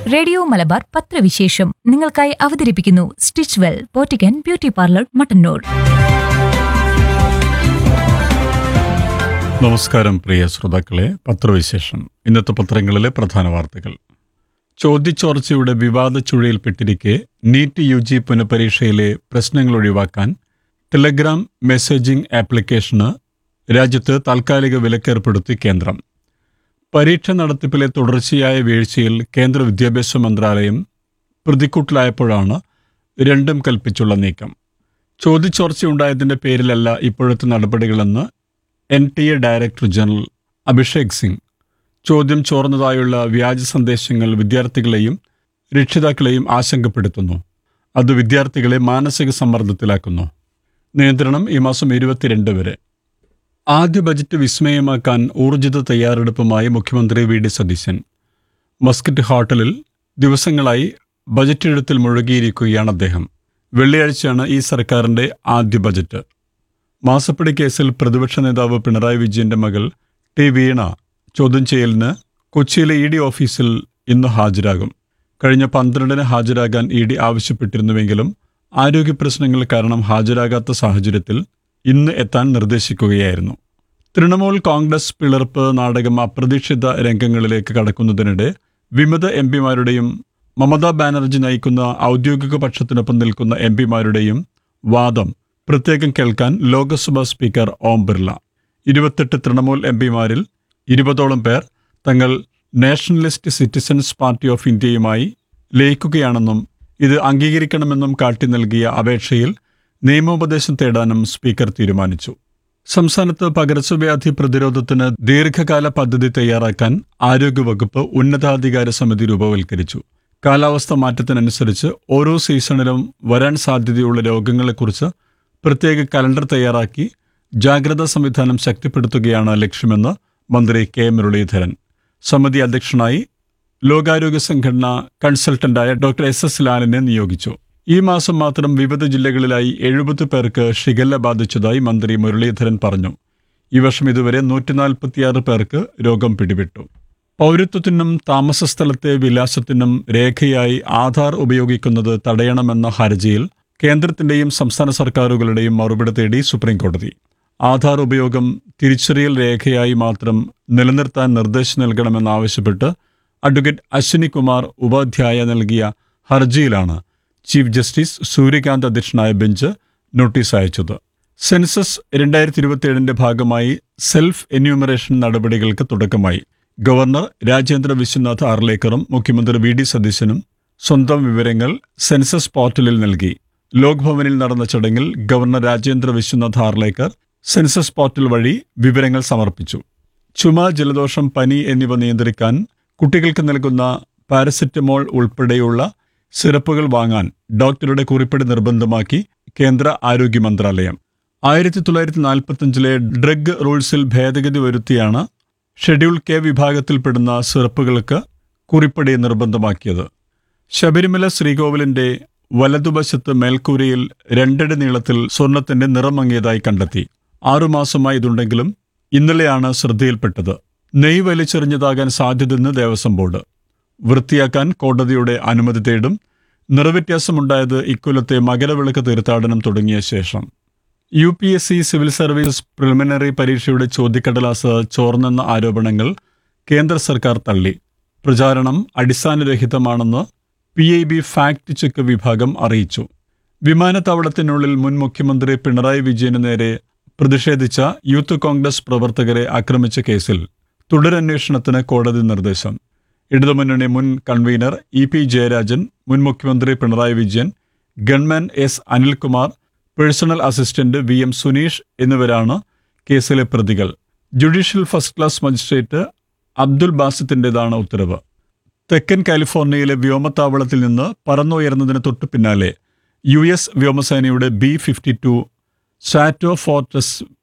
radio Malabar പത്രവിശേഷം നിങ്ങൾക്കായി അവതരിപ്പിക്കുന്നു സ്റ്റിച്ച് വെൽ പോറ്റിക്കൻ ബ്യൂട്ടി പാർലർ മട്ടന്നൂർ നമസ്കാരം പ്രിയ ശ്രോതാക്കളെ പത്രവിശേഷം ഇന്നത്തെ പത്രങ്ങളിലെ പ്രധാന വാർത്തകൾ ചോദ്യച്ചോർച്ചയുടെ വിവാദ ചുഴയിൽപ്പെട്ടിരിക്കെ നീറ്റ് യു ജി പുനഃപരീക്ഷയിലെ പ്രശ്നങ്ങൾ ഒഴിവാക്കാൻ ടെലഗ്രാം മെസ്സേജിംഗ് ആപ്ലിക്കേഷന് രാജ്യത്ത് താൽക്കാലിക വിലക്കേർപ്പെടുത്തി കേന്ദ്രം പരീക്ഷ നടത്തിപ്പിലെ തുടർച്ചയായ വീഴ്ചയിൽ കേന്ദ്ര വിദ്യാഭ്യാസ മന്ത്രാലയം പ്രതിക്കൂട്ടിലായപ്പോഴാണ് രണ്ടും കൽപ്പിച്ചുള്ള നീക്കം ചോദ്യച്ചോർച്ചയുണ്ടായതിന്റെ പേരിലല്ല ഇപ്പോഴത്തെ നടപടികളെന്ന് N T A director general Abhishek Singh ചോദ്യം ചോർന്നതായുള്ള വ്യാജ സന്ദേശങ്ങൾ വിദ്യാർത്ഥികളെയും രക്ഷിതാക്കളെയും ആശങ്കപ്പെടുത്തുന്നു അത് വിദ്യാർത്ഥികളെ മാനസിക സമ്മർദ്ദത്തിലാക്കുന്നു നിയന്ത്രണം ഈ മാസം ഇരുപത്തിരണ്ട് വരെ ആദ്യ ബജറ്റ് വിസ്മയമാക്കാൻ ഊർജിത തയ്യാറെടുപ്പുമായി മുഖ്യമന്ത്രി വി ഡി സതീശൻ മസ്കറ്റ് ഹോട്ടലിൽ ദിവസങ്ങളായി ബജറ്റ് എഴുത്തിൽ മുഴുകിയിരിക്കുകയാണ് അദ്ദേഹം വെള്ളിയാഴ്ചയാണ് ഈ സർക്കാരിന്റെ ആദ്യ ബജറ്റ് മാസപ്പടി കേസിൽ പ്രതിപക്ഷ നേതാവ് പിണറായി വിജയന്റെ മകൾ ടി വീണ ചോദ്യം ചെയ്യലിന് കൊച്ചിയിലെ ഇ ഡി ഓഫീസിൽ ഇന്ന് ഹാജരാകും കഴിഞ്ഞ പന്ത്രണ്ടിന് ഹാജരാകാൻ ഇ ഡി ആവശ്യപ്പെട്ടിരുന്നുവെങ്കിലും ആരോഗ്യ പ്രശ്നങ്ങൾ കാരണം ഹാജരാകാത്ത സാഹചര്യത്തിൽ ഇന്ന് എത്താൻ നിർദ്ദേശിക്കുകയായിരുന്നു തൃണമൂൽ കോൺഗ്രസ് പിളർപ്പ് നാടകം അപ്രതീക്ഷിത രംഗങ്ങളിലേക്ക് കടക്കുന്നതിനിടെ വിമത എം പിമാരുടെയും മമതാ ബാനർജി നയിക്കുന്ന ഔദ്യോഗിക പക്ഷത്തിനൊപ്പം നിൽക്കുന്ന എം പിമാരുടെയും വാദം പ്രത്യേകം കേൾക്കാൻ ലോക്സഭാ സ്പീക്കർ ഓം ബിർള ഇരുപത്തെട്ട് തൃണമൂൽ എം പിമാരിൽ ഇരുപതോളം പേർ തങ്ങൾ നാഷണലിസ്റ്റ് സിറ്റിസൺസ് പാർട്ടി ഓഫ് ഇന്ത്യയുമായി ലയിക്കുകയാണെന്നും ഇത് അംഗീകരിക്കണമെന്നും കാട്ടി നൽകിയ അപേക്ഷയിൽ നിയമോപദേശം തേടാനും സ്പീക്കർ തീരുമാനിച്ചു സംസ്ഥാനത്ത് പകർച്ചവ്യാധി പ്രതിരോധത്തിന് ദീർഘകാല പദ്ധതി തയ്യാറാക്കാൻ ആരോഗ്യവകുപ്പ് ഉന്നതാധികാര സമിതി രൂപവൽക്കരിച്ചു കാലാവസ്ഥ മാറ്റത്തിനനുസരിച്ച് ഓരോ സീസണിലും വരാൻ സാധ്യതയുള്ള രോഗങ്ങളെക്കുറിച്ച് പ്രത്യേക കലണ്ടർ തയ്യാറാക്കി ജാഗ്രതാ സംവിധാനം ശക്തിപ്പെടുത്തുകയാണ് ലക്ഷ്യമെന്ന് മന്ത്രി കെ മുരളീധരൻ സമിതി അധ്യക്ഷനായി ലോകാരോഗ്യ സംഘടന കൺസൾട്ടന്റായ ഡോക്ടർ എസ് എസ് ലാലിനെ നിയോഗിച്ചു ഈ മാസം മാത്രം വിവിധ ജില്ലകളിലായി എഴുപത് പേർക്ക് ഷിഗല്ല ബാധിച്ചതായി മന്ത്രി മുരളീധരൻ പറഞ്ഞു ഈ വർഷം ഇതുവരെ നൂറ്റിനാൽപ്പത്തിയാറ് പേർക്ക് രോഗം പിടിപെട്ടു പൗരത്വത്തിനും താമസസ്ഥലത്തെ വിലാസത്തിനും രേഖയായി ആധാർ ഉപയോഗിക്കുന്നത് തടയണമെന്ന ഹർജിയിൽ കേന്ദ്രത്തിന്റെയും സംസ്ഥാന സർക്കാരുകളുടെയും മറുപടി തേടി സുപ്രീംകോടതി ആധാർ ഉപയോഗം തിരിച്ചറിയൽ രേഖയായി മാത്രം നിലനിർത്താൻ നിർദ്ദേശം നൽകണമെന്നാവശ്യപ്പെട്ട് അഡ്വക്കേറ്റ് അശ്വിനി കുമാർ ഉപാധ്യായ നൽകിയ ഹർജിയിലാണ് ചീഫ് ജസ്റ്റിസ് സൂര്യകാന്ത് അധ്യക്ഷനായ ബെഞ്ച് നോട്ടീസ് അയച്ചത് സെൻസസ് രണ്ടായിരത്തി ഇരുപത്തിയേഴിന്റെ ഭാഗമായി സെൽഫ് എന്യൂമറേഷൻ നടപടികൾക്ക് തുടക്കമായി ഗവർണർ രാജേന്ദ്ര വിശ്വനാഥ് ആർലേക്കറും മുഖ്യമന്ത്രി വി ഡി സതീശനും സ്വന്തം വിവരങ്ങൾ സെൻസസ് പോർട്ടലിൽ നൽകി ലോക് ഭവനിൽ നടന്ന ചടങ്ങിൽ governor Rajendra Vishwanath Arlekar census portal വഴി വിവരങ്ങൾ സമർപ്പിച്ചു ചുമ ജലദോഷം പനി എന്നിവ നിയന്ത്രിക്കാൻ കുട്ടികൾക്ക് നൽകുന്ന പാരസെറ്റമോൾ ഉൾപ്പെടെയുള്ള സിറപ്പുകൾ വാങ്ങാൻ ഡോക്ടറുടെ കുറിപ്പടി നിർബന്ധമാക്കി കേന്ദ്ര ആരോഗ്യ മന്ത്രാലയം ആയിരത്തി തൊള്ളായിരത്തി നാൽപ്പത്തഞ്ചിലെ ഡ്രഗ് റൂൾസിൽ ഭേദഗതി വരുത്തിയാണ് ഷെഡ്യൂൾ കെ വിഭാഗത്തിൽപ്പെടുന്ന സിറപ്പുകൾക്ക് കുറിപ്പടി നിർബന്ധമാക്കിയത് ശബരിമല ശ്രീകോവിലിന്റെ വലതുവശത്ത് മേൽക്കൂരയിൽ രണ്ടടി നീളത്തിൽ സ്വർണത്തിന്റെ നിറം മങ്ങിയതായി കണ്ടെത്തി ആറുമാസമായി ഇതുണ്ടെങ്കിലും ഇന്നലെയാണ് ശ്രദ്ധയിൽപ്പെട്ടത് നെയ് വലിച്ചെറിഞ്ഞതാകാൻ സാധ്യതയെന്ന് ദേവസ്വം ബോർഡ് വൃത്തിയാക്കാൻ കോടതിയുടെ അനുമതി തേടും നിറവ്യത്യാസമുണ്ടായത് ഇക്കൊല്ലത്തെ മകരവിളക്ക് തീർത്ഥാടനം തുടങ്ങിയ ശേഷം U P S C civil service preliminary പരീക്ഷയുടെ ചോദ്യക്കടലാസ് ചോർന്നെന്ന ആരോപണങ്ങൾ കേന്ദ്ര സർക്കാർ തള്ളി പ്രചാരണം അടിസ്ഥാനരഹിതമാണെന്ന് P I B fact check വിഭാഗം അറിയിച്ചു വിമാനത്താവളത്തിനുള്ളിൽ മുൻ മുഖ്യമന്ത്രി പിണറായി വിജയന് നേരെ പ്രതിഷേധിച്ച യൂത്ത് കോൺഗ്രസ് പ്രവർത്തകരെ ആക്രമിച്ച കേസിൽ തുടരന്വേഷണത്തിന് കോടതി നിർദ്ദേശം ഇടതുമുന്നണി മുൻ കൺവീനർ ഇ പി ജയരാജൻ മുൻ മുഖ്യമന്ത്രി Pinarayi Vijayan gunman S Anilkumar personal assistant V M Suneesh എന്നിവരാണ് കേസിലെ പ്രതികൾ judicial first class magistrate Abdul ബാസിത്തിൻ്റെതാണ് ഉത്തരവ് തെക്കൻ കാലിഫോർണിയയിലെ വ്യോമത്താവളത്തിൽ നിന്ന് പറന്നുയർന്നതിന് തൊട്ടു പിന്നാലെ യു എസ് വ്യോമസേനയുടെ ബി ഫിഫ്റ്റി ടു സാറ്റോ ഫോർട്ടസ്